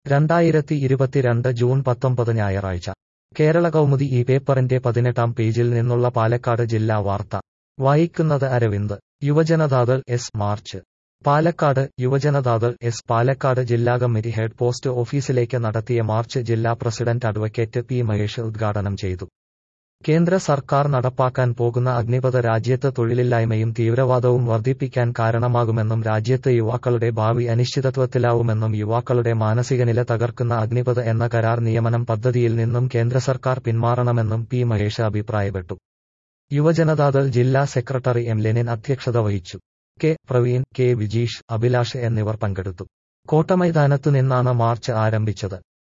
രണ്ടായിരത്തി ഇരുപത്തിരണ്ട് ജൂൺ പത്തൊമ്പത് ഞായറാഴ്ച കേരള കൗമുദി ഈ പേപ്പറിന്റെ പതിനെട്ടാം പേജിൽ നിന്നുള്ള പാലക്കാട് ജില്ലാ വാർത്ത വായിക്കുന്നത് Aravind Yuva Janata Dal S march Palakkad Yuva Janata Dal S Palakkad ജില്ലാ കമ്മിറ്റി ഹെഡ് പോസ്റ്റ് ഓഫീസിലേക്ക് നടത്തിയ മാർച്ച് ജില്ലാ പ്രസിഡന്റ് അഡ്വക്കേറ്റ് പി മഹേഷ് ഉദ്ഘാടനം ചെയ്തു കേന്ദ്ര സർക്കാർ നടപ്പാക്കാൻ പോകുന്ന അഗ്നിപഥ രാജ്യത്ത് തൊഴിലില്ലായ്മയും തീവ്രവാദവും വർദ്ധിപ്പിക്കാൻ കാരണമാകുമെന്നും രാജ്യത്ത് യുവാക്കളുടെ ഭാവി അനിശ്ചിതത്വത്തിലാവുമെന്നും യുവാക്കളുടെ മാനസികനില തകർക്കുന്ന അഗ്നിപഥ എന്ന കരാർ നിയമനം പദ്ധതിയിൽ നിന്നും കേന്ദ്ര സർക്കാർ പിന്മാറണമെന്നും പി മഹേഷ് അഭിപ്രായപ്പെട്ടു യുവജനതാദൾ ജില്ലാ സെക്രട്ടറി എം ലെനിൻ അധ്യക്ഷത വഹിച്ചു കെ പ്രവീൺ കെ വിജീഷ് അഭിലാഷ് എന്നിവർ പങ്കെടുത്തു കോട്ടമൈതാനത്തു നിന്നാണ് മാർച്ച് ആരംഭിച്ചത്